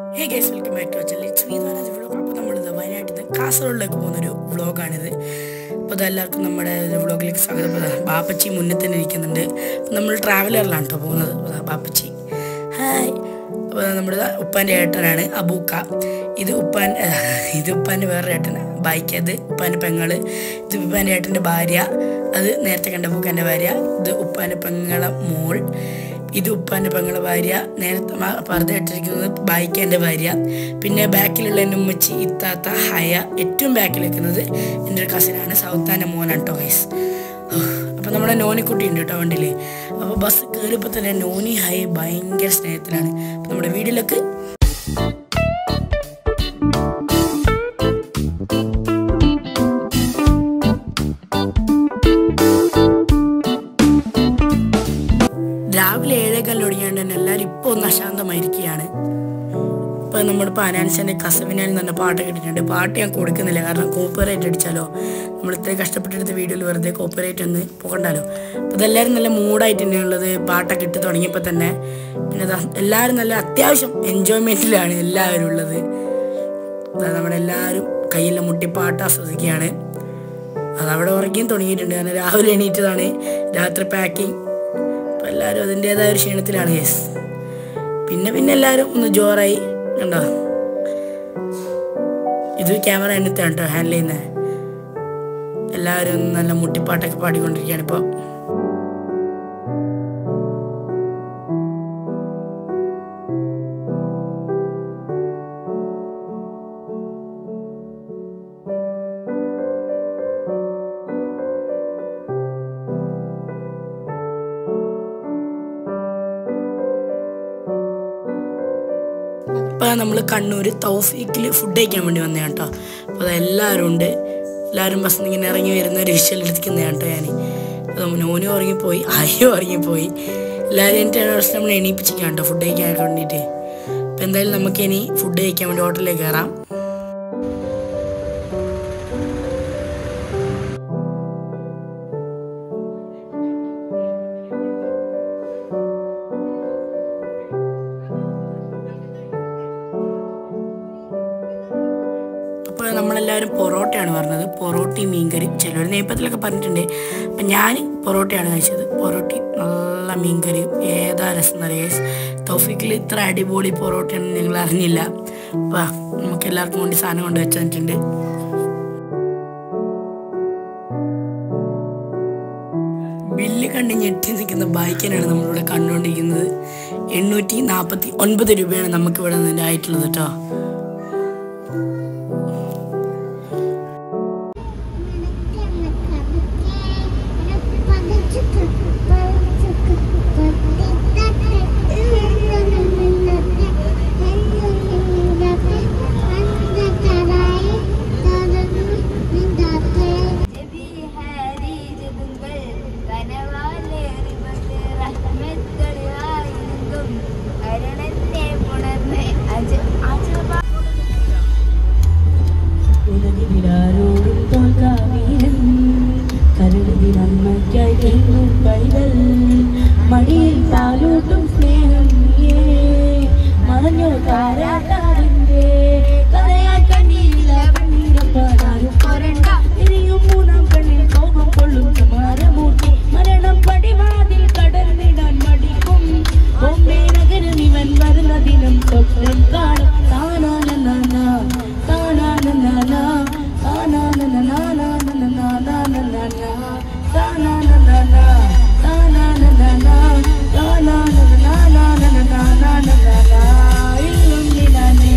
Hey guys welcome back to അച്ചൽ it's me Dhanaraj vlog അപ്പോൾ നമ്മളിത് വയനാട്ടിൽ നിന്ന് കാസർഗോഡിലേക്ക് പോകുന്നൊരു വ്ളോഗാണിത് അപ്പോൾ അത് എല്ലാവർക്കും നമ്മുടെ വ്ളോഗിലേക്ക് സ്വാഗതം അപ്പോൾ ദാ ബാപ്പച്ചി മുന്നിൽ തന്നെ ഇരിക്കുന്നുണ്ട് അപ്പോൾ നമ്മൾ ട്രാവലറിലാണ് കേട്ടോ പോകുന്നത് അപ്പോൾ ദാ ബാപ്പച്ചി ഹായ് അപ്പോൾ ദാ നമ്മുടെ ദാ ഉപ്പാൻ്റെ ഏട്ടനാണ് അബൂക്ക ഇത് ഉപ്പാൻ ഇത് ഉപ്പാൻ്റെ വേറൊരു ഏട്ടൻ ബൈക്ക് അത് ഉപ്പാൻ്റെ പെങ്ങള് ഇത് ഉപ്പാൻ്റെ ഏട്ടൻ്റെ ഭാര്യ അത് നേരത്തെ കണ്ട അബൂക്കാൻ്റെ ഭാര്യ ഇത് ഉപ്പാൻ്റെ പെങ്ങളെ മോൾ ഇത് ഉപ്പാൻ്റെ പെങ്ങളെ ഭാര്യ നേരത്തെ പർദ്ദ ഇട്ടിരിക്കുന്നത് ബായിക്കാൻ്റെ ഭാര്യ പിന്നെ ബാക്കിലുള്ള എൻ്റെ ഉമ്മച്ചി ഇത്താത്ത ഹയ ഏറ്റവും ബാക്കിൽ നിൽക്കുന്നത് എൻ്റെ ഒരു കസിനാണ് സൗത്താൻ്റെ മോനാണ് കേട്ടോ ഗൈസ് അപ്പോൾ നമ്മുടെ നോനിക്കുട്ടി ഉണ്ട് കേട്ടോ വണ്ടിയിൽ അപ്പോൾ ബസ് കയറിയപ്പോൾ തന്നെ നോനി ഹയ ഭയങ്കര സ്നേഹത്തിലാണ് അപ്പോൾ നമ്മുടെ വീട്ടിലേക്ക് രാവിലെ ഏഴേക്കാലിൽ ഒടിയാണ്ട് തന്നെ എല്ലാവരും ഇപ്പോൾ ഒന്ന് അശാന്തമായിരിക്കുകയാണ് ഇപ്പോൾ നമ്മളിപ്പോൾ അനാൻസിൻ്റെ കസവിനാൽ തന്നെ പാട്ട് കിട്ടിയിട്ടുണ്ട് പാട്ട് ഞാൻ കൊടുക്കുന്നില്ല കാരണം കോപ്പറേറ്റ് അടിച്ചാലോ നമ്മൾ ഇത്രയും കഷ്ടപ്പെട്ടെടുത്ത വീഡിയോയിൽ വെറുതെ കോപ്പറേറ്റ് ഒന്ന് പോകണ്ടല്ലോ അപ്പോൾ ഇതെല്ലാവരും നല്ല മൂഡായിട്ട് തന്നെയുള്ളത് പാട്ടൊക്കെ ഇട്ട് തുടങ്ങിയപ്പോൾ തന്നെ പിന്നെ ദാ എല്ലാവരും നല്ല അത്യാവശ്യം എൻജോയ്മെൻറ്റിലാണ് എല്ലാവരും ഉള്ളത് ദാ നമ്മളെല്ലാവരും കയ്യിലെ മുട്ടി പാട്ട് ആസ്വദിക്കുകയാണ് അതവിടെ ഉറങ്ങിയും തുടങ്ങിയിട്ടുണ്ട് കാരണം രാവിലെ എണീറ്റതാണ് രാത്രി പാക്കിംഗ് അപ്പം എല്ലാവരും അതിൻ്റെതായ ഒരു ക്ഷീണത്തിലാണ് യെസ് പിന്നെ പിന്നെ എല്ലാവരും ഒന്ന് ജോറായി കണ്ടോ ഇത് ക്യാമറ എന്നത്താണ് കേട്ടോ ഹാൻഡിൽ ചെയ്യുന്നത് എല്ലാവരും ഒന്ന് നല്ല മുട്ടിപ്പാട്ടൊക്കെ പാടിക്കൊണ്ടിരിക്കുകയാണ് ഇപ്പോൾ ഇപ്പോൾ നമ്മൾ കണ്ണൂർ തൗഫീക്കിൽ ഫുഡ് കഴിക്കാൻ വേണ്ടി വന്നതാണ് കേട്ടോ അപ്പോൾ അത് എല്ലാവരും ഉണ്ട് എല്ലാവരും ബസ്സിൽ ഇങ്ങനെ ഇറങ്ങി വരുന്ന ഒരു വിഷ്വൽ എടുക്കുന്നതാണ് കേട്ടോ ഞാൻ അപ്പോൾ നോനും ഉറങ്ങിപ്പോയി അയ്യോ ഉറങ്ങിപ്പോയി എല്ലാവരും എനിക്ക് പ്രശ്നം നമ്മൾ എണീപ്പിച്ചിരിക്കാം കേട്ടോ ഫുഡ് കഴിക്കാൻ വേണ്ടിയിട്ട് അപ്പോൾ എന്തായാലും നമുക്ക് ഇനി ഫുഡ് കഴിക്കാൻ വേണ്ടി ഹോട്ടലിലേക്ക് കയറാം അപ്പോൾ നമ്മളെല്ലാവരും പൊറോട്ടയാണ് പറഞ്ഞത് പൊറോട്ടയും മീൻകറിയും ചിലർ നെയ്പ്പത്തിലൊക്കെ പറഞ്ഞിട്ടുണ്ട് അപ്പം ഞാൻ പൊറോട്ടയാണ് കഴിച്ചത് പൊറോട്ടയും നല്ല മീൻകറിയും ഏതാ രസം എന്നറിയാം തൗഫിക്കിൽ ഇത്ര അടിപൊളി പൊറോട്ടയാണെന്ന് നിങ്ങൾ അറിഞ്ഞില്ല അപ്പോൾ നമുക്ക് എല്ലാവർക്കും വേണ്ടി സാധനം കൊണ്ട് വെച്ച് തന്നിട്ടുണ്ട് ബില്ല് കണ്ട് ഞെട്ടി നിൽക്കുന്ന ബൈക്കിനാണ് നമ്മളിവിടെ കണ്ടുകൊണ്ടിരിക്കുന്നത് എണ്ണൂറ്റി നാൽപ്പത്തി ഒൻപത് രൂപയാണ് നമുക്ക് ഇവിടെ നിന്ന് ആയിട്ടുള്ളത് കേട്ടോ ഉലകിലാരോടും തോൽക്കാവീരൻ കരുതി നന്മയ്ക്കായി തെങ്ങും പൈതൽ മടിയിൽ പാലൂട്ടും സ്നേഹം നീയേ മറഞ്ഞോ താരാട്ടാറിന്റെ കഥയായി കണ്ണീരില്ല കണ്ണീരപ്പാരും പോരണ്ട ഇനിയും മൂന്നാം കണ്ണിൽ കോപം കൊള്ളും കുമാരമൂർത്തി മരണം പടിവാതിൽ കടന്നിടാൻ മടിക്കും ബോംബെ നഗരം ഇവൻ വരുന്ന ദിനം സ്വപ്നം കാണും താനാനനാന താനാനനാന താനാനനാനാനാനാനാനാനാനാ താനാനനാന താനാനനാന താനാനനാനാനാനാനാനാനാ ഇല്ലും നിലാനേ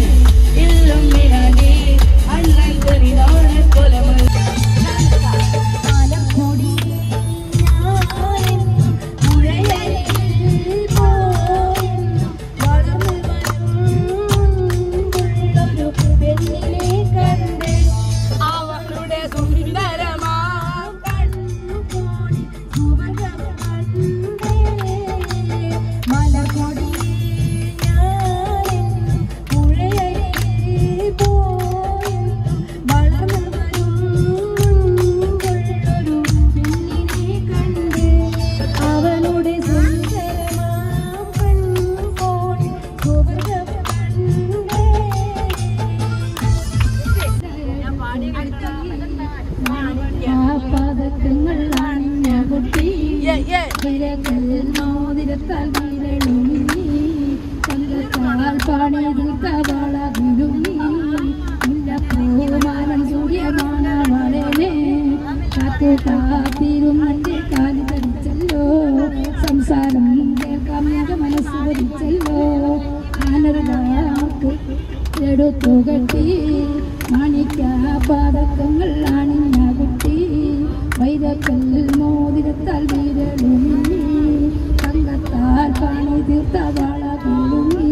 മോതിരത്താൽ വീരളുങ്ങി തങ്കത്താൽ പാണിയതിൽ കവാള വിഴുങ്ങി മുല്ലപ്പൂമാനം സൂര്യമാനവളനെ കാത്തു കാത്തിരും എൻ്റെ കാല് ധരിച്ചല്ലോ സംസാരം കേൾക്കാം എൻ്റെ മനസ്സ് ധരിച്ചല്ലോ ആനർദാർക്ക് എടുത്തു കെട്ടി മാണിക്ക പാടക്കങ്ങൾ അണിഞ്ഞ കുട്ടി വൈരക്കൽ മോതിരത്താൽ വീരളുങ്ങി തങ്കത്താൽ പാണി തീർത്ത വാള കുളുങ്ങി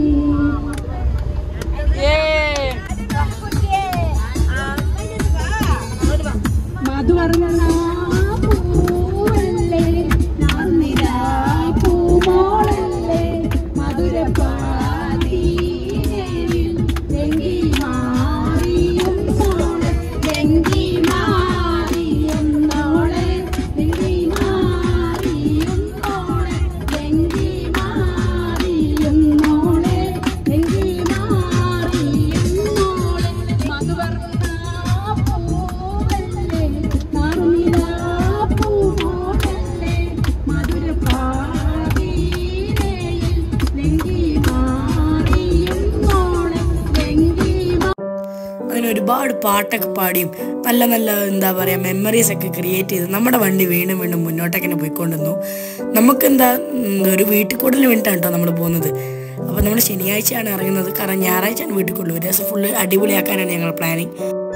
മധുവർണ്ണ പൂവല്ലേ നന്ദിര പൂമോളല്ലേ മധുര ഡെങ്കി മാറിയും സോളെ ഡെങ്കി മാറിയും നോളെ ഡെങ്കി മാറിയും നോളെ ഡെങ്കി മാറിയും നോളെ ഡെങ്കി മാറിയും നോളെ മധുവർണ്ണ പൂവല്ലേ നറുനില പൂമോളല്ലേ മധുര ഡെങ്കി മാറിയും നോളെ ഡെങ്കി മാ അങ്ങനെ ഒരുപാട് പാട്ടൊക്കെ പാടിയും നല്ല നല്ല എന്താ പറയുക മെമ്മറീസ് ഒക്കെ ക്രിയേറ്റ് ചെയ്ത് നമ്മുടെ വണ്ടി വീണ്ടും വീണ്ടും മുന്നോട്ടൊക്കെ തന്നെ പോയിക്കൊണ്ടിരുന്നു നമുക്കെന്താ ഉം, ഒരു വീട്ടിൽ കൂടുതൽ വേണ്ടിയിട്ടാണ് കേട്ടോ നമ്മൾ പോകുന്നത് അപ്പോൾ നമ്മൾ ശനിയാഴ്ചയാണ് ഇറങ്ങുന്നത് കാരണം ഞായറാഴ്ചയാണ് വീട്ടിൽ കൂടുതൽ ഒരു ദിവസം ഫുള്ള് അടിപൊളിയാക്കാനാണ് ഞങ്ങൾ പ്ലാനിങ്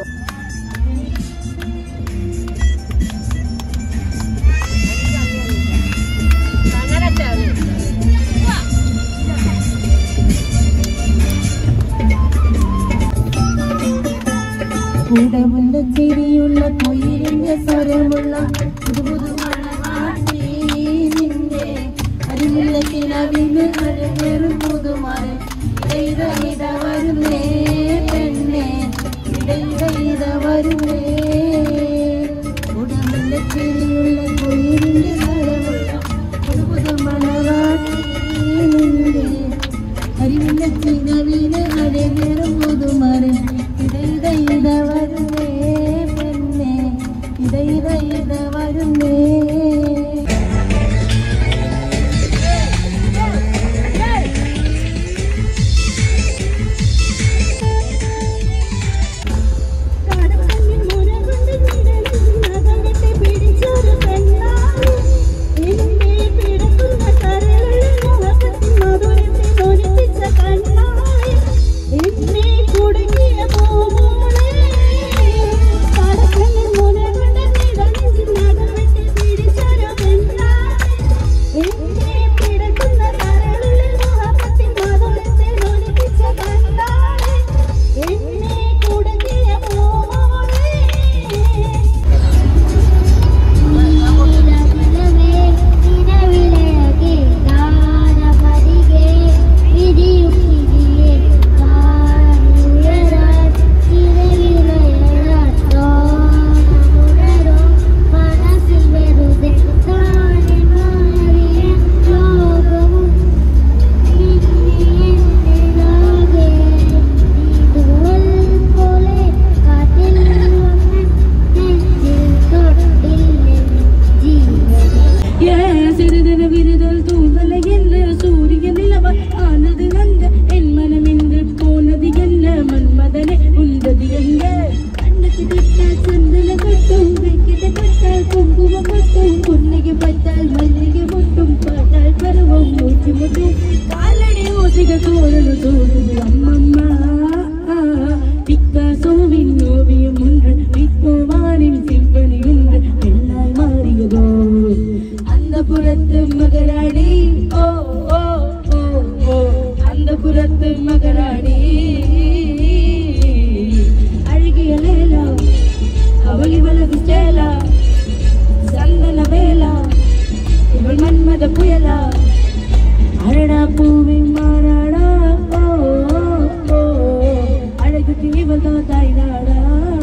കൂടമുള്ള ചിരിയുള്ള കൊയിലിന്റെ സ്വരമുള്ള പുതുപുതു മണവാട്ടി നിന്റെ അരിമുള്ള കിളവിന് അരങ്ങേറും പുതുമഴ ഇട ഇട വരുന്നേ പെണ്ണെ ഇട ഇട ഇട വരുന്നേ കൂടമുള്ള ചിരിയുള്ള കൊയിലിന്റെ സ്വരമുള്ള പുതുപുതു മണവാട്ടി നിന്റെ അരിമുള്ള ചിരവിന് അരങ്ങേറും പുതുമഴ ഇട ഇട ഇട വരുന്നേ പെണ്ണെ ഇട ഇട ഇട വരുന്നേ കടക്കണ്ണിൽ മുരകൊണ്ട് നിഴലിൽ പിടിച്ചൊരു പെണ്ണാണ് എന്നെ പിടക്കുന്ന കരളിൽ മുഖത്തിൽ മധുരത്തെ ഒലിപ്പിച്ച കണ്ണാളെ എന്നെ കുടുങ്ങിയ പൂമോളെ കടക്കണ്ണിൽ മുരകൊണ്ട് നിഴലിൽ നഖമെട്ടി പിടിച്ചൊരു പെണ്ണാണ് എന്നെ പിടക്കുന്ന കരളിൽ മുഖത്തിൽ മധുരത്തെ ഒലിപ്പിച്ച കണ്ണാളെ എന്നെ കുടുങ്ങിയ പൂമോളെ சிறிதன விருதல் தூங்கல என்ன சூரிய நிலவ ஆனது அங்க என் மனம் என்று போனது என்ன மன்மதனே உண்டது எங்க கண்ணுக்கு கிட்டால் சந்தன கட்டும் வைக்கிட்ட கட்டால் குங்குமம் மட்டும் புன்னகை பட்டால் மல்லிகை மட்டும் பாட்டால் பருவம் மூச்சு மட்டும் காலடி ஓசிக தோரணு தோடுது அம்மம்மா பிக்காசோவின் ஓவியம் ஒன்று வித்மோவானின் சிம்பனி ஒன்று பெண்ணாய் மாறியதோ அந்த புறத்து மகராணி ஓ ஓ ஓ ஓ அந்த புறத்து மகராணி அழகிய லேலா அவள் இவளது சேலா சந்தன வேலா இவள் மன்மத புயலா அழடா பூவின் மாறாடா ஓ ஓ, ஓ அழகுக்கு இவள் தான் தாய்நாடா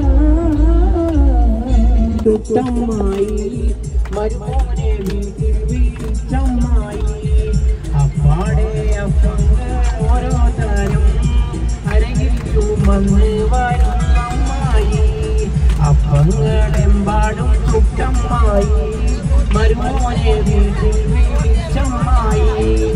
ചുട്ടമ്മായി മരുമോനെ വീട്ടിൽ വീഴ്ചമ്മായി അപ്പാടെ അപ്പങ്ങൾ ഓരോ തരം അരകിലും വന്ന് വരുന്നമ്മായി അപ്പങ്ങളെമ്പാടും ചുട്ടമ്മായി മരുമോനെ വീട്ടിൽ വീഴ്ചമ്മായി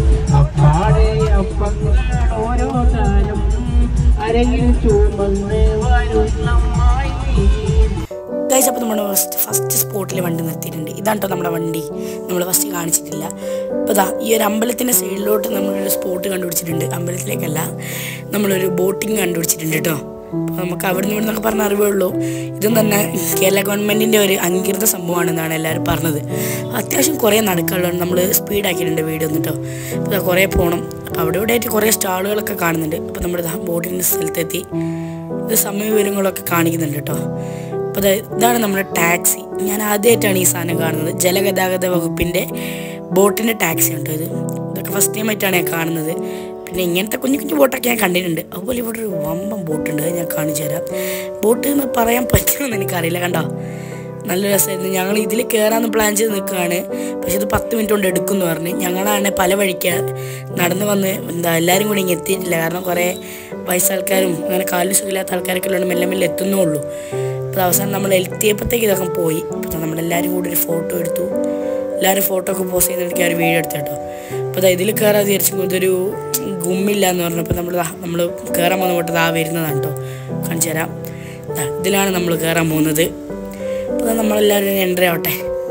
അപ്പങ്ങൾ ഓരോ താരം അരങ്ങിൽ ചുമന്ന് വരുന്നമ്മായി ഗൈസ് അപ്പോൾ നമ്മുടെ ഫസ്റ്റ് ഫസ്റ്റ് സ്പോട്ടിൽ വണ്ടി നിർത്തിയിട്ടുണ്ട് ഇതാണ് കേട്ടോ നമ്മുടെ വണ്ടി നമ്മൾ ഫസ്റ്റ് കാണിച്ചിട്ടില്ല അപ്പോൾ ഇതാ ഈ ഒരു അമ്പലത്തിൻ്റെ സൈഡിലോട്ട് നമ്മളൊരു സ്പോട്ട് കണ്ടുപിടിച്ചിട്ടുണ്ട് അമ്പലത്തിലേക്കല്ല നമ്മളൊരു ബോട്ടിങ് കണ്ടുപിടിച്ചിട്ടുണ്ട് കേട്ടോ അപ്പോൾ നമുക്ക് അവിടെ നിന്ന് ഇവിടെ നിന്നൊക്കെ പറഞ്ഞ അറിവേ ഉള്ളൂ ഇതും തന്നെ കേരള ഗവൺമെൻറ്റിൻ്റെ ഒരു അംഗീകൃത സംഭവമാണെന്നാണ് എല്ലാവരും പറഞ്ഞത് അത്യാവശ്യം കുറേ നടക്കാനുള്ളതാണ് നമ്മൾ സ്പീഡാക്കിയിട്ടുണ്ട് വീഡിയോ ഒന്നും കേട്ടോ അപ്പോൾ ഇതാ കുറേ പോകണം അപ്പോൾ അവിടെ ഇവിടെ ആയിട്ട് കുറേ സ്റ്റാളുകളൊക്കെ കാണുന്നുണ്ട് അപ്പോൾ നമ്മുടെ ബോട്ടിൻ്റെ സ്ഥലത്തെത്തി ഇത് സമയ വിവരങ്ങളൊക്കെ കാണിക്കുന്നുണ്ട് കേട്ടോ അപ്പോൾ ദേ ഇതാണ് നമ്മുടെ ടാക്സി ഞാൻ ആദ്യമായിട്ടാണ് ഈ സാധനം കാണുന്നത് ജലഗതാഗത വകുപ്പിൻ്റെ ബോട്ടിൻ്റെ ടാക്സി ഉണ്ട് ഇത് ഇതൊക്കെ ഫസ്റ്റ് ടൈം ആയിട്ടാണ് ഞാൻ കാണുന്നത് പിന്നെ ഇങ്ങനത്തെ കുഞ്ഞു കുഞ്ഞു ബോട്ടൊക്കെ ഞാൻ കണ്ടിട്ടുണ്ട് അതുപോലെ ഇവിടെ ഒരു വമ്പൻ ബോട്ടുണ്ട് അത് ഞാൻ കാണിച്ചു തരാം ബോട്ട് എന്ന് പറയാൻ പറ്റുമെന്ന് എനിക്കറിയില്ല കണ്ടോ നല്ല രസമായിരുന്നു ഞങ്ങൾ ഇതിൽ കയറാമെന്ന് പ്ലാൻ ചെയ്ത് നിൽക്കുകയാണ് പക്ഷെ ഇത് പത്ത് മിനിറ്റ് കൊണ്ട് എടുക്കും എന്ന് പറഞ്ഞ് ഞങ്ങളാണ് പല വഴിക്ക് നടന്ന് വന്ന് എന്താ എല്ലാവരും കൂടി ഇങ്ങനെ എത്തിയിട്ടില്ല കാരണം കുറേ വയസ്സാൾക്കാരും അങ്ങനെ കാലിന് സുഖമില്ലാത്ത ആൾക്കാരൊക്കെ ഉള്ളത് മെല്ലെ മെല്ലെ എത്തുന്നേ ഉള്ളൂ അപ്പോൾ അവസാനം നമ്മൾ എത്തിയപ്പോഴത്തേക്ക് ഇതൊക്കെ പോയി അപ്പോൾ നമ്മളെല്ലാവരും കൂടി ഒരു ഫോട്ടോ എടുത്തു എല്ലാവരും ഫോട്ടോ ഒക്കെ പോസ്റ്റ് ചെയ്തെടുക്കാൻ ഒരു വീഡിയോ എടുത്തു കേട്ടോ അപ്പോൾ അതാ ഇതിൽ കയറാൻ വിചാരിച്ചു ഇതൊരു ഗുമ്മില്ല എന്ന് പറഞ്ഞപ്പോൾ നമ്മൾ നമ്മൾ കയറാൻ പോകുന്ന പോട്ടത് ആ വരുന്നതാണ് കേട്ടോ കാണിച്ചു തരാം ദാ ഇതിലാണ് നമ്മൾ കയറാൻ പോകുന്നത് അപ്പോൾ നമ്മളെല്ലാവരും എൻട്രി ആവട്ടെ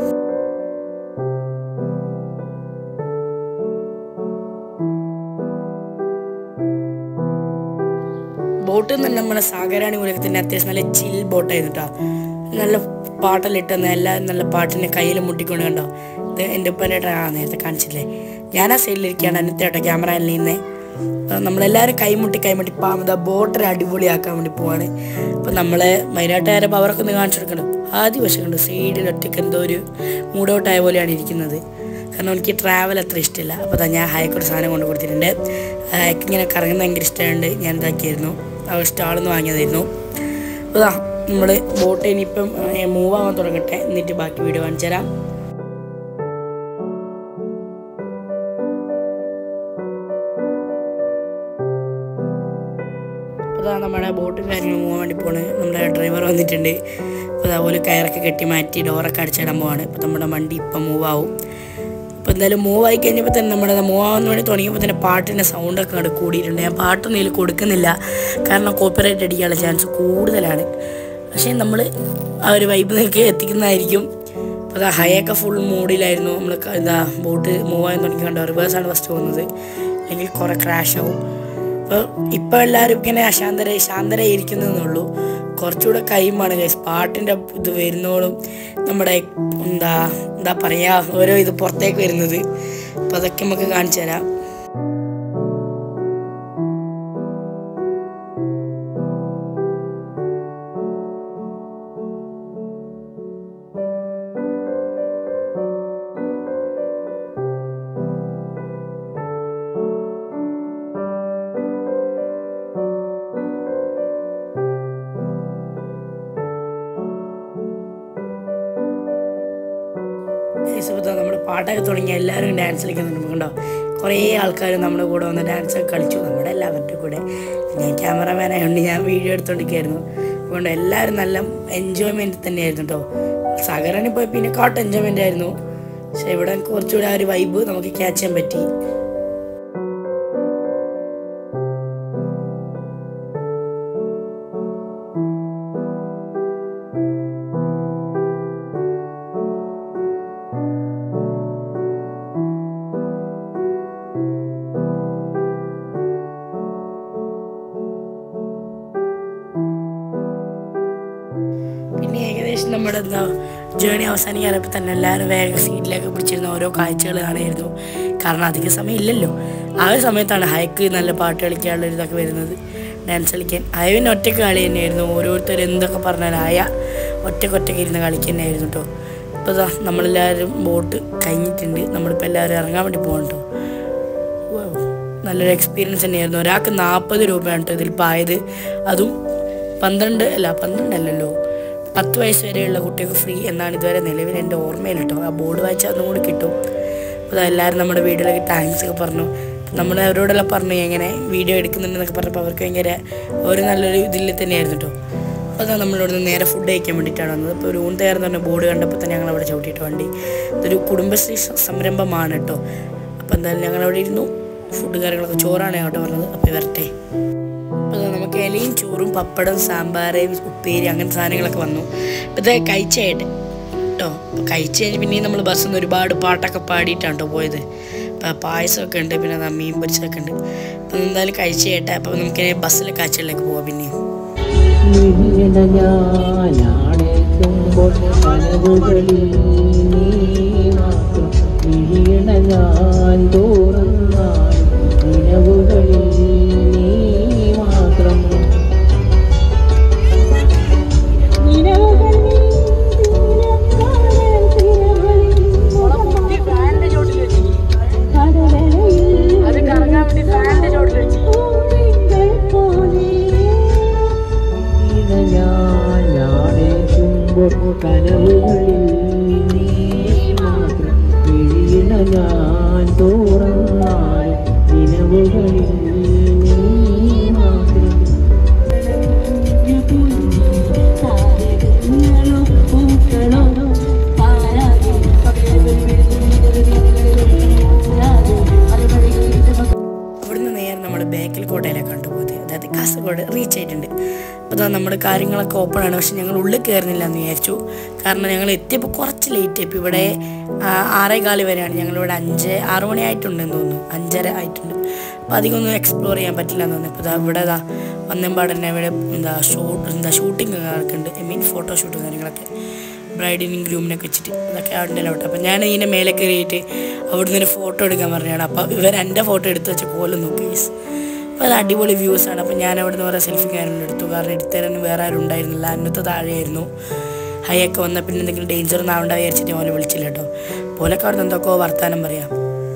ബോട്ട് തന്നെ നമ്മുടെ സാഗരാണി മുലകത്തിൻ്റെ അത്യാവശ്യം നല്ല ചിൽ ബോട്ടായിരുന്നു കേട്ടോ നല്ല പാട്ടെല്ലാം ഇട്ടെന്ന് എല്ലാവരും നല്ല പാട്ടിനെ കയ്യിൽ മുട്ടിക്കൊണ്ട് കണ്ടോ ഇത് എൻ്റെ ഉപ്പൻ്റെ ആ നേരത്തെ കാണിച്ചില്ലേ ഞാൻ ആ സൈഡിലിരിക്കുകയാണ് അന്നത്തെ കേട്ടോ ക്യാമറയിൽ നിന്ന് നമ്മളെല്ലാവരും കൈമുട്ടി കൈമുട്ടി പാമ്പ് ബോട്ടിനെ അടിപൊളിയാക്കാൻ വേണ്ടി പോവാണ് അപ്പം നമ്മളെ മൈനാട്ടുകാരെ പവറൊക്കെ ഒന്ന് കാണിച്ചു കൊടുക്കണം ആദ്യ വശം കണ്ടു സൈഡിൽ ഒറ്റയ്ക്ക് എന്തോ ഒരു മൂഡൗട്ടായ പോലെയാണ് ഇരിക്കുന്നത് കാരണം എനിക്ക് ട്രാവൽ അത്ര ഇഷ്ടമില്ല അപ്പോൾ അതാ ഞാൻ ഹയക്ക് ഒരു സാധനം കൊണ്ട് കൊടുത്തിട്ടുണ്ട് ഹയക്ക് ഇങ്ങനെ കറങ്ങുന്ന ഭയങ്കര ഇഷ്ടമായതുകൊണ്ട് ഞാൻ ഇതാക്കിയായിരുന്നു അവർ സ്റ്റാളിൽ നിന്ന് വാങ്ങിയതായിരുന്നു അപ്പോൾ ഇതാ നമ്മൾ ബോട്ട് ഇനിയിപ്പം മൂവ് ആവാൻ തുടങ്ങട്ടെ എന്നിട്ട് ബാക്കി വീഡിയോ കാണിച്ചു തരാം അപ്പോൾ അതാ നമ്മുടെ ബോട്ടും കാര്യങ്ങളും പോകാൻ വേണ്ടി പോണ് നമ്മുടെ ഡ്രൈവർ വന്നിട്ടുണ്ട് അപ്പോൾ അതുപോലെ കയറൊക്കെ കെട്ടി മാറ്റി ഡോറൊക്കെ അടിച്ചിടാൻ പോവാണ് ഇപ്പോൾ നമ്മുടെ വണ്ടി ഇപ്പം മൂവ് ആവും അപ്പോൾ എന്തായാലും മൂവ് ആയി കഴിഞ്ഞപ്പോൾ തന്നെ നമ്മുടെ മൂവ് ആവുന്ന വേണ്ടി തുടങ്ങിയപ്പോൾ തന്നെ പാട്ടിൻ്റെ സൗണ്ടൊക്കെ അങ്ങോട്ട് കൂടിയിട്ടുണ്ട് ഞാൻ പാട്ടൊന്നും ഇതിൽ കൊടുക്കുന്നില്ല കാരണം കോപ്പിറൈറ്റ് അടിക്കാനുള്ള ചാൻസ് കൂടുതലാണ് പക്ഷേ നമ്മൾ ആ ഒരു വൈബ് നിങ്ങൾക്ക് എത്തിക്കുന്നതായിരിക്കും അപ്പോൾ അതാ ഹയൊക്കെ ഫുൾ മൂഡിലായിരുന്നു നമ്മൾ എന്താ ബോട്ട് മൂവ് ആയി തുടങ്ങി കണ്ടോ റിവേഴ്സാണ് ഫസ്റ്റ് പോകുന്നത് അല്ലെങ്കിൽ കുറേ ക്രാഷ് ആവും അപ്പോൾ ഇപ്പോൾ എല്ലാവരും ഇങ്ങനെ അശാന്തര ശാന്തരായിരിക്കുന്നതെന്നുള്ളൂ കുറച്ചുകൂടെ കൈമാണ് ഗൈസ് പാട്ടിൻ്റെ ഇത് വരുന്നോളും നമ്മുടെ എന്താ എന്താ പറയുക ഓരോ ഇത് പുറത്തേക്ക് വരുന്നത് അപ്പോൾ അതൊക്കെ നമുക്ക് കാണിച്ചു തരാം യേശുപുത്ര നമ്മുടെ പാട്ടൊക്കെ തുടങ്ങി എല്ലാവരും ഡാൻസ് കളിക്കുന്നുണ്ട് നമുക്ക് കണ്ടോ കുറേ ആൾക്കാർ നമ്മുടെ കൂടെ വന്ന് ഡാൻസ് ഒക്കെ കളിച്ചു നമ്മുടെ എല്ലാവരുടെ കൂടെ ഞാൻ ക്യാമറമാൻ ആയതുകൊണ്ട് ഞാൻ വീഡിയോ എടുത്തോണ്ടിരിക്കുകയായിരുന്നു അതുകൊണ്ട് എല്ലാവരും നല്ല എൻജോയ്മെൻറ്റ് തന്നെയായിരുന്നു കേട്ടോ സഹകരണി പോയി പിന്നെ കാട്ട് എൻജോയ്മെൻ്റ് ആയിരുന്നു പക്ഷെ ഇവിടെ കുറച്ചുകൂടെ ആ ഒരു വൈബ് നമുക്ക് ക്യാച്ച് ചെയ്യാൻ പറ്റി പിന്നെ ഏകദേശം നമ്മുടെ എന്താ ജേണി അവസാനിക്കാനപ്പോൾ തന്നെ എല്ലാവരും വേഗം സീറ്റിലേക്ക് പിടിച്ചിരുന്ന ഓരോ കാഴ്ചകൾ കാണായിരുന്നു കാരണം അധിക സമയം ഇല്ലല്ലോ ആ ഒരു സമയത്താണ് ഹയക്ക് നല്ല പാട്ട് കളിക്കാനുള്ള ഒരു ഇതൊക്കെ വരുന്നത് ഡാൻസ് കളിക്കാൻ അയവിന് ഒറ്റയ്ക്ക് കളി തന്നെയായിരുന്നു ഓരോരുത്തർ എന്തൊക്കെ പറഞ്ഞാൽ ആയ ഒറ്റയ്ക്ക് ഒറ്റയ്ക്ക് ഇരുന്ന് കളിക്കുക തന്നെയായിരുന്നു കേട്ടോ ഇപ്പോൾ ഇതാ നമ്മളെല്ലാവരും ബോട്ട് കഴിഞ്ഞിട്ടുണ്ട് നമ്മളിപ്പോൾ എല്ലാവരും ഇറങ്ങാൻ വേണ്ടി പോകണം കേട്ടോ Wow. നല്ലൊരു എക്സ്പീരിയൻസ് തന്നെയായിരുന്നു ഒരാൾക്ക് നാൽപ്പത് രൂപയാണ് കേട്ടോ ഇതിൽ പായത് അതും പന്ത്രണ്ട് അല്ല പന്ത്രണ്ടല്ലല്ലോ പത്ത് വയസ്സ് വരെയുള്ള കുട്ടികൾക്ക് ഫ്രീ എന്നാണ് ഇതുവരെ നിലവിൽ എൻ്റെ ഓർമ്മയിൽ കേട്ടോ ആ ബോർഡ് വായിച്ചാൽ അതും കൂടി കിട്ടും അപ്പോൾ എല്ലാവരും നമ്മുടെ വീഡിയോയിലേക്ക് താങ്ക്സ് ഒക്കെ പറഞ്ഞു നമ്മൾ അവരോടെല്ലാം പറഞ്ഞു എങ്ങനെ വീഡിയോ എടുക്കുന്നുണ്ടെന്നൊക്കെ പറഞ്ഞപ്പോൾ അവർക്ക് ഭയങ്കര ഒരു നല്ലൊരു ഇതിൽ തന്നെയായിരുന്നു കേട്ടോ അപ്പോൾ അതാ നമ്മളിവിടുന്ന് നേരെ ഫുഡ് കഴിക്കാൻ വേണ്ടിയിട്ടാണ് വന്നത് അപ്പോൾ ഒരു ഊന്തയാർന്ന് പറഞ്ഞ ബോർഡ് കണ്ടപ്പോൾ തന്നെ ഞങ്ങൾ അവിടെ ചവിട്ടിയിട്ട് വണ്ടി ഇതൊരു കുടുംബശ്രീ സ- സംരംഭമാണ് കേട്ടോ അപ്പോൾ എന്തായാലും ഞങ്ങൾ അവിടെ ഇരുന്നു ഫുഡ് കാര്യങ്ങളൊക്കെ ചോറാണ് അവിടെ പറഞ്ഞത് അപ്പോൾ വരട്ടെ അപ്പോൾ ദാ നമുക്ക് ഇലയും ചോറും പപ്പടം സാമ്പാർ ഉപ്പേരി അങ്ങനത്തെ സാധനങ്ങളൊക്കെ വന്നു അപ്പോൾ ഇത് കഴിച്ചായിട്ട് കേട്ടോ അപ്പോൾ കഴിച്ച് കഴിഞ്ഞ് പിന്നെയും നമ്മൾ ബസ്സിൽ നിന്ന് ഒരുപാട് പാട്ടൊക്കെ പാടിയിട്ടാണ് കേട്ടോ പോയത് അപ്പോൾ പായസമൊക്കെ ഉണ്ട് പിന്നെ ദാ മീൻ പൊരിച്ചതൊക്കെ ഉണ്ട് അപ്പോൾ എന്തായാലും കഴിച്ച് കേട്ടെ അപ്പോൾ നമുക്ക് ബസ്സിലെ കാഴ്ചകളിലേക്ക് പോവാം പിന്നെയും മിഴിയണ ഞാനാണെത്തുമ്പോൾ കനവുകളിൽ നീ മാത്രം മിഴിയണ ഞാൻ തോറുന്നാലും നിലവുകളിൽ നീ മാത്രം അത് കറങ്ങാൻ വേണ്ടി ഫാനിന്റെ ചോട്ടിൽ വെച്ച് മിഴിയണ ഞാനാണെത്തുമ്പോൾ കനവുകളിൽ നീ മാത്രം മിഴിയണ ഞാൻ തോറുന്നാലും നിലവുകളിൽ നീ മാത്രം ഇവിടുന്ന് നേരെ നമ്മൾ ബേക്കൽ കോട്ടയിലേക്ക് കണ്ടുപോയത് അതായത് കാസർഗോഡ് റീച്ച് ആയിട്ടുണ്ട് അപ്പോൾ അതാ നമ്മുടെ കാര്യങ്ങളൊക്കെ ഓപ്പൺ ആണ് പക്ഷെ ഞങ്ങൾ ഉള്ളിൽ കയറുന്നില്ല എന്ന് വിചാരിച്ചു കാരണം ഞങ്ങൾ എത്തിയപ്പോൾ കുറച്ച് ലേറ്റ് ആയി ഇപ്പോൾ ഇവിടെ ആ, ആറേ കാല് വരെയാണ് ഞങ്ങളിവിടെ അഞ്ച് ആറ് മണി ആയിട്ടുണ്ടെന്ന് തോന്നുന്നു അഞ്ചര ആയിട്ടുണ്ട് അപ്പോൾ അധികം ഒന്നും എക്സ്പ്ലോർ ചെയ്യാൻ പറ്റില്ല എന്ന് തോന്നുന്നു ഇപ്പോൾ ഇതാ ഇവിടെ ഇതാ വന്നമ്പാട് തന്നെ ഇവിടെ എന്താ ഷൂട്ട് എന്താ ഷൂട്ടിംഗ് നടക്കുന്നുണ്ട് ഐ മീൻ ഫോട്ടോ ഷൂട്ട് കാര്യങ്ങളൊക്കെ ബ്രൈഡിനും ഗ്രൂമിനൊക്കെ വെച്ചിട്ട് ഇതൊക്കെ അവിടെ അവിടെ അപ്പം ഞാൻ ഇതിൻ്റെ മേലെ കയറിയിട്ട് അവിടെ നിന്ന് ഒരു ഫോട്ടോ എടുക്കാൻ പറഞ്ഞാണ് അപ്പോൾ ഇവർ എൻ്റെ ഫോട്ടോ എടുത്ത് വെച്ച കോലം നോക്കി ഗൈസ് അപ്പോൾ അത് അടിപൊളി വ്യൂസ് ആണ് അപ്പോൾ ഞാൻ അവിടെ നിന്ന് കുറേ സെൽഫി കാര്യങ്ങൾ എടുത്തു കാരണം എടുത്തരാൻ വേറെ ആരും ഉണ്ടായിരുന്നില്ല അന്നത്തെ താഴെയായിരുന്നു ഹൈയൊക്കെ വന്നാൽ പിന്നെ എന്തെങ്കിലും ഡേഞ്ചർ ഒന്നും ആവണ്ട വിചാരിച്ചിട്ട് ഓലെ വിളിച്ചില്ല കേട്ടോ പോലൊക്കെ അവിടെ നിന്ന് എന്തൊക്കെയോ വർത്താനം പറയാം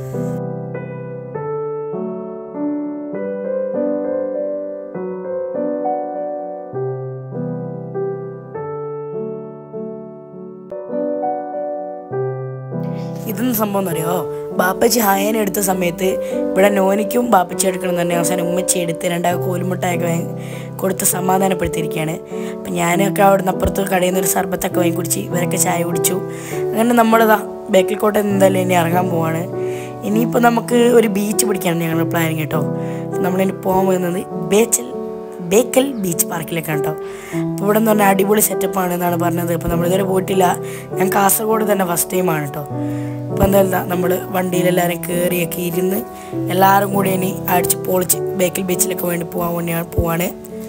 ഇതൊന്നും സംഭവം എന്നറിയോ ബാപ്പച്ചി ഹായന എടുത്ത സമയത്ത് ഇവിടെ നോനിക്കും ബാപ്പച്ചി എടുക്കണം തന്നെ അവസാനം ഉമ്മച്ചി എടുത്ത് രണ്ടാ കോലുമുട്ടായൊക്കെ വാങ്ങി കൊടുത്ത് സമാധാനപ്പെടുത്തിയിരിക്കുകയാണ് അപ്പം ഞാനൊക്കെ അവിടെ നിന്ന് അപ്പുറത്ത് കടയിൽ നിന്ന് ഒരു സർബത്തൊക്കെ വാങ്ങി കുടിച്ച് ഇവരൊക്കെ ചായ കുടിച്ചു അങ്ങനെ നമ്മളിതാ ബേക്കൽ കോട്ടയിൽ നിന്ന് എന്തായാലും ഇനി ഇറങ്ങാൻ പോവാണ് ഇനിയിപ്പോൾ നമുക്ക് ഒരു ബീച്ച് പിടിക്കാനാണ് ഞങ്ങൾ പ്ലാനിങ് കേട്ടോ നമ്മളിനി പോകാൻ പോകുന്നത് ബേച്ചൽ ബേക്കൽ ബീച്ച് പാർക്കിലേക്കാണ് കേട്ടോ അപ്പോൾ ഇവിടെ എന്ന് പറഞ്ഞാൽ അടിപൊളി സെറ്റപ്പാണ് എന്നാണ് പറഞ്ഞത് അപ്പോൾ നമ്മളിതുവരെ പോയിട്ടില്ല ഞാൻ കാസർഗോഡ് തന്നെ ഫസ്റ്റ് ടൈമാണ് കേട്ടോ അപ്പോൾ എന്തായാലും നമ്മൾ വണ്ടിയിലെല്ലാവരും കയറിയൊക്കെ ഇരുന്ന് എല്ലാവരും കൂടി ഇനി അടിച്ച് പൊളിച്ച് ബേക്കൽ ബീച്ചിലൊക്കെ വേണ്ടി പോകാൻ വേണ്ടിയാണ് പോവാണ്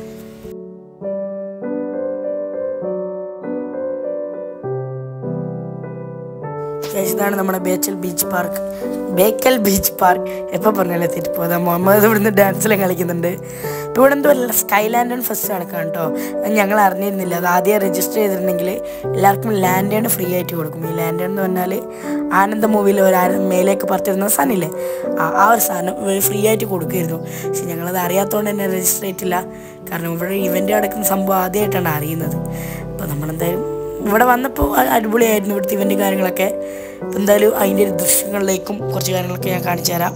Guys, ഇതാണ് നമ്മുടെ ബേച്ചൽ beach park Bekal beach park എപ്പോൾ പറഞ്ഞാലും എത്തിയിട്ട് പോകാം മുഹമ്മദ് ഇവിടുന്ന് ഡാൻസിലും കളിക്കുന്നുണ്ട് ഇപ്പോൾ ഇവിടെ എന്തോ സ്കൈലാൻഡ് ഫസ്റ്റ് നടക്കാം കേട്ടോ അത് ഞങ്ങൾ അറിഞ്ഞിരുന്നില്ല അത് ആദ്യം രജിസ്റ്റർ ചെയ്തിട്ടുണ്ടെങ്കിൽ എല്ലാവർക്കും ലാൻഡേൺ ഫ്രീ ആയിട്ട് കൊടുക്കും ഈ ലാൻഡേൺ എന്ന് പറഞ്ഞാൽ ആനന്ദ മൂവിയിൽ ഒരു ആന- മേലേക്ക് പറത്തിരുന്ന സാധനമില്ലേ ആ ആ ഒരു സാധനം ഫ്രീ ആയിട്ട് കൊടുക്കുമായിരുന്നു പക്ഷെ ഞങ്ങളത് അറിയാത്തതുകൊണ്ട് തന്നെ രജിസ്റ്റർ ചെയ്തിട്ടില്ല കാരണം ഇവിടെ ഇവൻ്റ് നടക്കുന്ന സംഭവം ആദ്യമായിട്ടാണ് അറിയുന്നത് അപ്പോൾ നമ്മളെന്തായാലും ഇവിടെ വന്നപ്പോൾ അ- അടിപൊളിയായിരുന്നു ഇവിടുത്തെ ഇവൻ്റ് കാര്യങ്ങളൊക്കെ അപ്പോൾ എന്തായാലും അതിൻ്റെ ഒരു ദൃശ്യങ്ങളിലേക്കും കുറച്ച് കാര്യങ്ങളൊക്കെ ഞാൻ കാണിച്ചു തരാം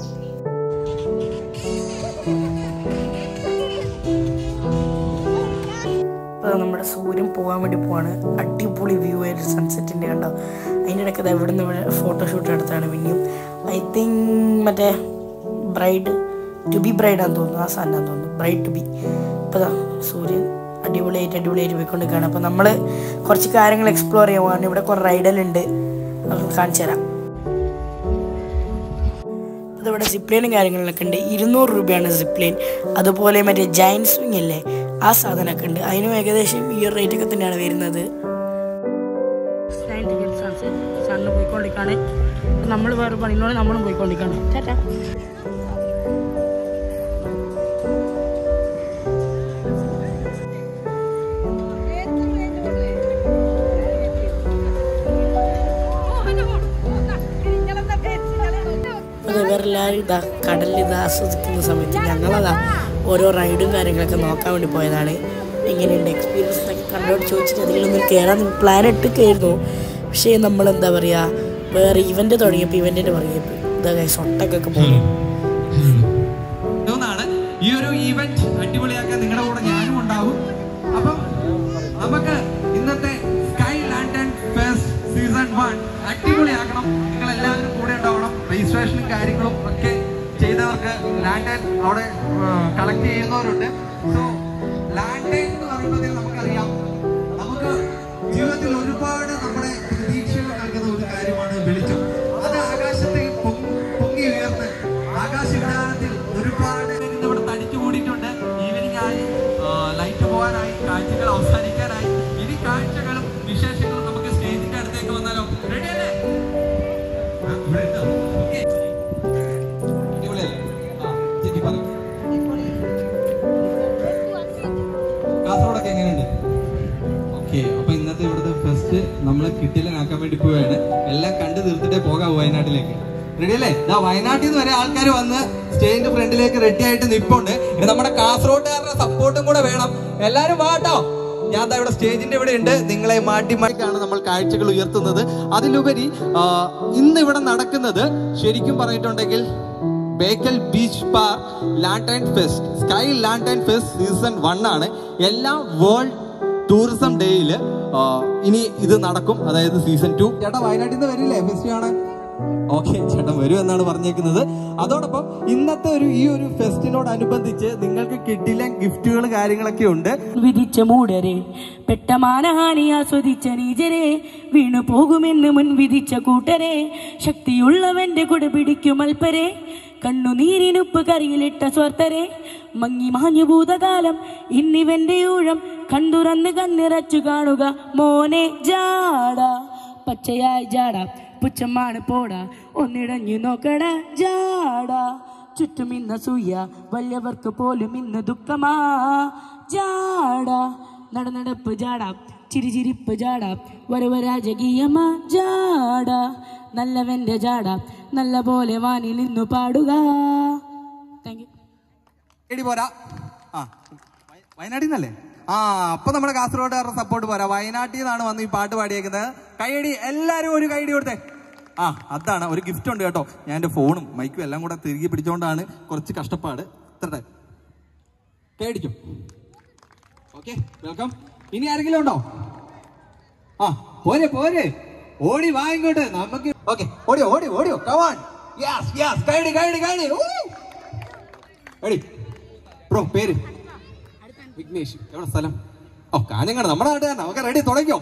ഇപ്പോൾ നമ്മുടെ സൂര്യൻ പോകാൻ വേണ്ടി പോവാണ് അടിപൊളി വ്യൂ ആയിട്ട് സൺസെറ്റിൻ്റെ കണ്ടോ അതിൻ്റെ ഇടയ്ക്ക് ദാ ഇവിടുന്ന് ഇവിടെ ഫോട്ടോഷൂട്ട് എടുത്താണ് പിന്നെയും ഐ തിങ്ക് മറ്റേ ബ്രൈഡ് ടു ബി ബ്രൈഡാന്ന് തോന്നുന്നു ആ സാധനം തോന്നുന്നു ബ്രൈഡ് ടു ബി ഇപ്പോൾ ദാ സൂര്യൻ അടിപൊളിയായിട്ട് അടിപൊളിയായിട്ട് പോയിക്കൊണ്ടിരിക്കുകയാണ് അപ്പോൾ നമ്മൾ കുറച്ച് കാര്യങ്ങൾ എക്സ്പ്ലോർ ചെയ്യുവാണ് ഇവിടെ കുറേ റൈഡലുണ്ട് നമുക്ക് കാണിച്ചു തരാം അതിവിടെ സിപ്ലൈനും കാര്യങ്ങളൊക്കെ ഉണ്ട് ഇരുന്നൂറ് രൂപയാണ് സിപ്ലൈൻ അതുപോലെ മറ്റേ ജൈൻ സ്വിങ് അല്ലേ ആ സാധനമൊക്കെ ഉണ്ട് അതിനും ഏകദേശം ഈ ഒരു റേറ്റ് ഒക്കെ തന്നെയാണ് വരുന്നത് സണ്ണ് പോയിക്കൊണ്ടിരിക്കുകയാണ് നമ്മൾ വേറെ പണിനോട് നമ്മളും പോയിക്കൊണ്ടിരിക്കുകയാണ് ചേട്ടാ അത് ഇവരെല്ലാവരും ഇതാ കടലിൽ ഇത് ആസ്വദിക്കുന്ന സമയത്ത് ഞങ്ങളതാ ഓരോ റൈഡും കാര്യങ്ങളൊക്കെ നോക്കാൻ വേണ്ടി പോയതാണ് എങ്ങനെയുണ്ട് എക്സ്പീരിയൻസ് എന്നൊക്കെ കണ്ടോട് ചോദിച്ചിട്ട് അതിലൊന്നും കയറാൻ പ്ലാൻ ഇട്ടൊക്കെയായിരുന്നു പക്ഷേ നമ്മൾ എന്താ പറയുക വേറെ ഇവൻ്റ് തുടങ്ങിയപ്പോൾ ഇവൻറ്റിൻ്റെ തുടങ്ങിയപ്പോൾ ഇതാ സൊട്ടക്കൊക്കെ പോകും ഒന്നാണ് ഈ ഒരു ഈവന്റ് അടിപൊളിയാക്കാൻ നിങ്ങളുടെ കൂടെ ഞാനും ഉണ്ടാവും അപ്പം നമുക്ക് ഇന്നത്തെ sky lantern fest season one അടിപൊളിയാക്കണം നിങ്ങൾ എല്ലാവരും കൂടെ ഉണ്ടാവണം രജിസ്ട്രേഷനും കാര്യങ്ങളും ഒക്കെ ചെയ്ത് ചെയ്തവർക്ക് ലാൻഡ് ലൈൻ അവിടെ കളക്ട് ചെയ്യുന്നവരുണ്ട് സോ ലാൻഡ് ലൈൻ എന്ന് പറയുമ്പോഴത്തേക്ക് നമുക്കറിയാം നമുക്ക് ജീവിതത്തിൽ ഒരുപാട് നമ്മുടെ പ്രതീക്ഷകൾ നൽകുന്ന ഒരു കാര്യമാണ് വെളിച്ചം അത് ആകാശത്തിൽ പൊങ്ങി പൊങ്ങി ഉയർന്ന് ആകാശ വിധാനത്തിൽ ഒരുപാട് പേര് ഇന്ന് ഇവിടെ തടിച്ചു കൂടിയിട്ടുണ്ട് ഈവനിങ് ആയി ലൈറ്റ് പോകാനായി കാഴ്ചകൾ അവസാനിക്കാനായി ഇനി കാഴ്ചകളും വിശേഷങ്ങളും നമുക്ക് സ്റ്റേജിന്റെ അടുത്തേക്ക് വന്നാലോ റെഡി അല്ലേ ആ, ഇവിടെ ഉണ്ടോ? Okay. അടിപൊളിയല്ലേ? ആ, ചേച്ചി പറയൂ. കാസർഗോഡൊക്കെ എങ്ങനെയുണ്ട് ഓക്കെ അപ്പൊ ഇന്നത്തെ ഇവിടുത്തെ ഫസ്റ്റ് നമ്മൾ കിട്ടിലനാക്കാൻ വേണ്ടി പോവുകയാണ് എല്ലാം കണ്ടു തീർത്തിട്ടേ പോകാം വയനാട്ടിലേക്ക് റെഡി അല്ലേ ഇതാ വയനാട്ടിൽ നിന്ന് വരെ ആൾക്കാർ വന്ന് സ്റ്റേജിന്റെ ഫ്രണ്ടിലേക്ക് റെഡി ആയിട്ട് നിപ്പുണ്ട് ഇനി നമ്മുടെ കാസർഗോഡുകാരുടെ സപ്പോർട്ടും കൂടെ വേണം എല്ലാരും വാട്ടോ ഞാൻ ദാ ഇവിടെ സ്റ്റേജിന്റെ ഇവിടെ ഉണ്ട് നിങ്ങളെ മാറ്റി മാറ്റിക്കാണ് നമ്മൾ കാഴ്ചകൾ ഉയർത്തുന്നത് അതിലുപരി ആ, ഇന്ന് ഇവിടെ നടക്കുന്നത് ശരിക്കും പറഞ്ഞിട്ടുണ്ടെങ്കിൽ Bekal beach park lantern fest sky lantern fest season one ആണ് എല്ലാ വേൾഡ് ടൂറിസം ഡേയില് ഇനി ഇത് നടക്കും അതായത് സീസൺ ടു ചേട്ടാ വയനാട്ടിൽ നിന്ന് വരില്ലേ ഫെസ്റ്റ് കാണാൻ ഓക്കെ ചേട്ടൻ വരും എന്നാണ് പറഞ്ഞേക്കുന്നത് അതോടൊപ്പം ഇന്നത്തെ ഒരു ഈ ഒരു ഫെസ്റ്റിനോടനുബന്ധിച്ച് നിങ്ങൾക്ക് കിട്ടില്ല ഗിഫ്റ്റുകൾ കാര്യങ്ങളൊക്കെ ഉണ്ട് വിധിച്ച മൂടരെ പെട്ട മാനഹാനി ആസ്വദിച്ച നീചരെ വീണു പോകുമെന്ന് മുൻ വിധിച്ച കൂട്ടരെ ശക്തിയുള്ളവന്റെ കുട പിടിക്കും അൽപ്പരെ കണ്ണുനീരിനുപ്പ് കറിയിലിട്ട സ്വർത്തരെ മങ്ങി മാഞ്ഞു ഭൂതകാലം ഇന്നിവന്റെ ഊഴം കണ്ടുറന്ന് കണ്ണിറച്ചു കാണുക മോനെ ജാട പച്ചയായി ജാട പുച്ഛമാണ് പോടാ ഒന്നിടഞ്ഞു നോക്കട ജാട ചുറ്റും ഇന്ന സൂയ വലിയവർക്ക് പോലും ഇന്ന് ദുഃഖമാ ജാട നടനടപ്പ് ജാട ചിരിചിരിപ്പ് ജാട വരവരാജകീയമാ ജാട നല്ലവന്റെ ജാട നല്ല പോലെ വാനിൽ നിന്നു പാടുക താങ്ക് യു എടി പോരാ ആ വയ- വയനാട്ടിൽ നിന്നല്ലേ ആ അപ്പൊ നമ്മുടെ കാസർഗോഡുകാരുടെ സപ്പോർട്ട് പോരാ വയനാട്ടിൽ നിന്നാണ് വന്ന് ഈ പാട്ട് പാടിയേക്കുന്നത് കൈയടി എല്ലാരും ഒരു കൈയടി കൊടുത്തേ ആ അതാണ് ഒരു ഗിഫ്റ്റ് ഉണ്ട് കേട്ടോ ഞാൻ എന്റെ ഫോണും മൈക്കും എല്ലാം കൂടെ തിരികെ പിടിച്ചോണ്ടാണ് കുറച്ച് കഷ്ടപ്പാട് ഇത്രട്ടെ കൈയടിക്കും ഓക്കെ വെൽക്കം ഇനി ആരെങ്കിലും ഉണ്ടോ ആ പോരെ പോരെ ഓടി വാ ഇങ്ങോട്ട് നമുക്ക് ഓക്കെ ഓടിയോ ഓടിയോ ഓടിയോ കവാൻ യെസ് യെസ് കൈയടി കൈയടി കൈയടി ഊ. എടി ബ്രോ പേര് വിഘ്നേഷ് എവിടെ സ്ഥലം ഓ കാഞ്ഞങ്ങാട് നമ്മുടെ നാട്ടുകാരനാ ഓക്കെ റെഡി തുടങ്ങിയോ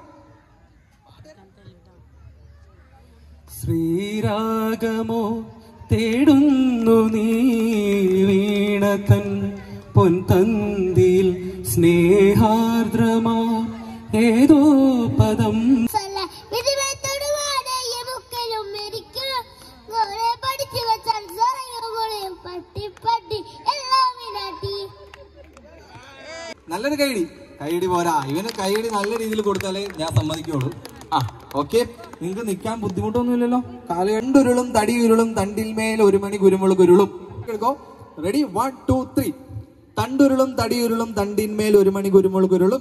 ശ്രീരാഗമോ തേടുന്നു നീ വീണതൻ പൊൻതന്തിയിൽ സ്നേഹാർദ്രമാ ഏതോ പദം സല വിധിമത്തൊടുവാടെ മുക്കലും മെരിക്കലും കുറെ പഠിച്ചു വെച്ചാൽ സ്വറയും പട്ടി പട്ടി എല്ലാം വിനാട്ടി നല്ലൊരു കൈഡി കൈഡി പോരാ ഇവന് കൈഡി നല്ല രീതിയിൽ കൊടുത്താലേ ഞാൻ സമ്മതിക്കുള്ളൂ ആ ഓക്കെ നിങ്ങൾക്ക് നിൽക്കാൻ ബുദ്ധിമുട്ടൊന്നുമില്ലല്ലോ കാല് രണ്ടുരുളും തടിയുരുളും തണ്ടിൽമേൽ ഒരു മണി കുരുമുളക് ഉരുളും എടുക്കോ റെഡി വൺ ടു ത്രീ തണ്ടുരുളും തടിയുരുളും തണ്ടിന്മേൽ ഒരു മണി കുരുമുളക് ഉരുളും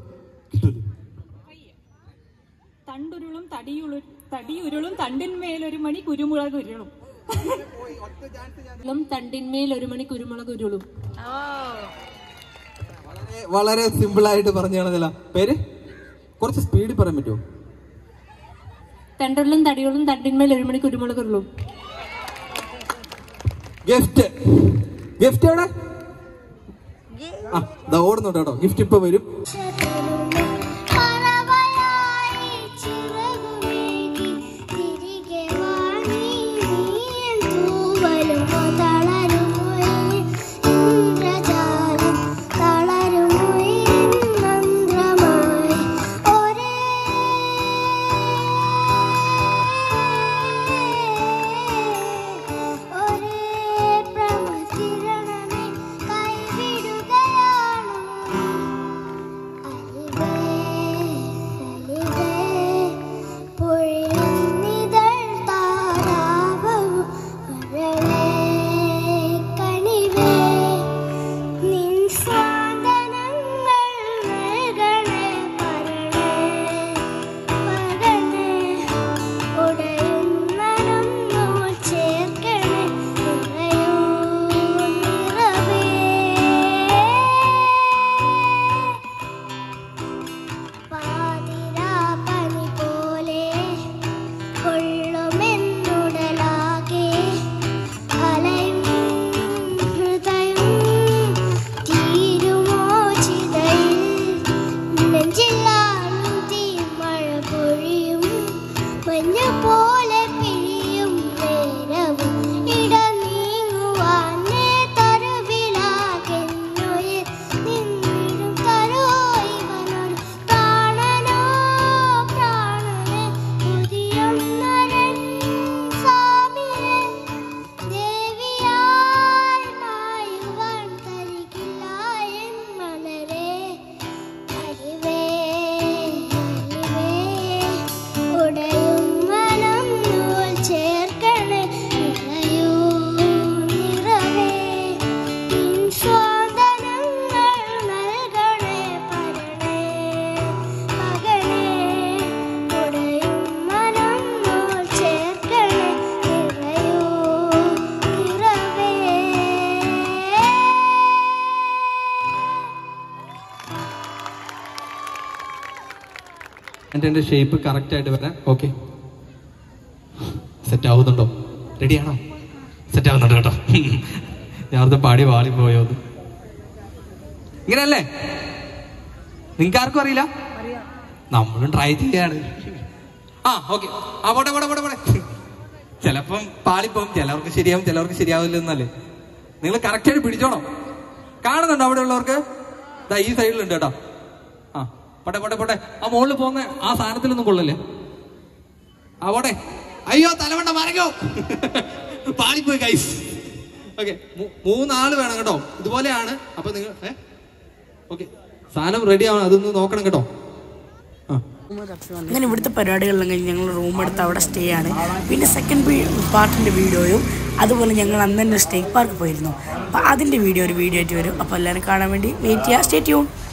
തണ്ടുരുളും തടിയുളു തടിയുരുളും തണ്ടിന്മേലൊരു മണി കുരുമുളക് ഉരുളും തണ്ടിന്മേൽ ഒരു മണി കുരുമുളക് ഉരുളും വളരെ വളരെ സിമ്പിൾ ആയിട്ട് പറഞ്ഞു തന്നതല്ല പേര് കുറച്ച് സ്പീഡിൽ പറയാൻ പറ്റുമോ തണ്ടുരുളും തടിയുളും തണ്ടിന്മേൽ ഒരു മണി കുരുമുളക് ഉരുളും ഗിഫ്റ്റ് ഗിഫ്റ്റ് എവിടെ ആ ദാ ഓടുന്നുണ്ട് കേട്ടോ ഗിഫ്റ്റ് ഇപ്പൊ വരും പറവയായി ചിറകുമേകി തിരികെ വാണി നീയൻ തൂവലുമോ തളരുമൊഴിൻ ഇന്ദ്രജാലം തളരുമൊഴിൻ മന്ത്രമായി ഒരേ ഒരേ പ്രമകിരണമേ കൈവിടുകയാണോ എൻ്റെ എൻ്റെ ഷേപ്പ് കറക്റ്റ് ആയിട്ട് വരാം ഓക്കെ സെറ്റ് ആവുന്നുണ്ടോ റെഡിയാണോ സെറ്റ് ആവുന്നുണ്ട് കേട്ടോ ഞാനത് പാടി വാളി പോയോ അത് ഇങ്ങനെയല്ലേ നിങ്ങൾക്ക് ആർക്കും അറിയില്ല നമ്മളും ട്രൈ ചെയ്യാണ് ആ ഓക്കെ ആ പോട്ടെ പോട്ടെ പോട്ടെ പോട്ടെ ചിലപ്പം പാളിപ്പോവും ചിലവർക്ക് ശരിയാവും ചിലവർക്ക് ശരിയാവില്ല എന്നല്ലേ നിങ്ങൾ കറക്റ്റ് ആയിട്ട് പിടിച്ചോണം കാണുന്നുണ്ടോ അവിടെ ഉള്ളവർക്ക് ദാ ഈ സൈഡിലുണ്ട് കേട്ടോ ആ പോട്ടെ പോട്ടെ പോട്ടെ ആ മുകളിൽ പോകുന്ന ആ സാധനത്തിലൊന്നും കൊള്ളില്ലേ ആ പോട്ടെ അയ്യോ തലവണ്ട മറങ്ങോ പാളിപ്പോയി കൈസ് ഓക്കെ മൂന്നാള് വേണം കേട്ടോ ഇതുപോലെയാണ് അപ്പൊ നിങ്ങൾ ഏ ഓക്കെ സാധനം റെഡി ആവണം അതൊന്ന് നോക്കണം കേട്ടോ ആ അങ്ങനെ ഇവിടുത്തെ പരിപാടികളെല്ലാം കഴിഞ്ഞ് ഞങ്ങൾ റൂം എടുത്ത് അവിടെ സ്റ്റേ ആണ് പിന്നെ സെക്കൻഡ് പാർട്ടിൻ്റെ വീഡിയോയും അതുപോലെ ഞങ്ങൾ അന്ന് തന്നെ സ്റ്റേറ്റ് പാർക്ക് പോയിരുന്നു അപ്പോൾ അതിൻ്റെ വീഡിയോ ഒരു വീഡിയോ ആയിട്ട് വരും അപ്പോൾ എല്ലാവരും കാണാൻ വേണ്ടി വെയിറ്റ് ചെയ്യുക സ്റ്റേ ട്യൂൺ